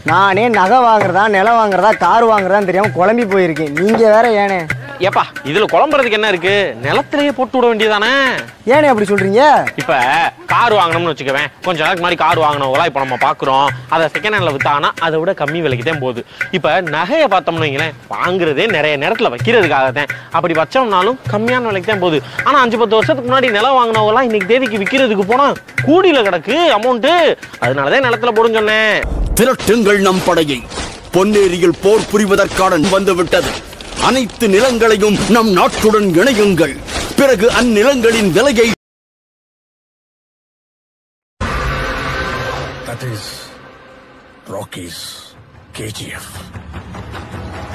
நானே நகை வாங்குறதா நிலம் வாங்குறதா கார் வாங்குறதா தெரியாம குழம்பி போயிருக்கேன் நீங்க வேற ஏனே ஏப்பா இதுல குழம்புறதுக்கு என்ன இருக்கு நிலத்திலேயே போட்டு விட வேண்டியதானே ஏனே அப்படி சொல்றீங்க இப்ப கார் வாங்கணும்னு வச்சுக்கவேன் கொஞ்ச நாளுக்கு முன்னாடி கார் வாங்கினவங்களா இப்ப நம்ம பாக்குறோம் அதை செகண்ட் ஹேண்ட்ல வித்தாங்கன்னா அதை விட கம்மி விலைக்கு தான் போகுது இப்ப நகையை பார்த்தோம்னு வைங்களேன் வாங்குறதே நிறைய நேரத்துல வைக்கிறதுக்காக தான் அப்படி வச்சோம்னாலும் கம்மியான விலைக்கு தான் போகுது ஆனா அஞ்சு பத்து வருஷத்துக்கு முன்னாடி நிலம் வாங்கினவங்களாம் இன்னைக்கு தேதிக்கு விற்கிறதுக்கு போனா கூடியில கிடக்கு அமௌண்ட் அதனாலதான் நிலத்துல போடுன்னு சொன்னேன் திரட்டுங்கள் நம் படையை பொன்னேரியில் போர் புரிவதற்கான வந்துவிட்டது அனைத்து நிலங்களையும் நம் நாட்டுடன் இணையுங்கள் பிறகு அந்நிலங்களின் விலையை That is Rocky's KGF.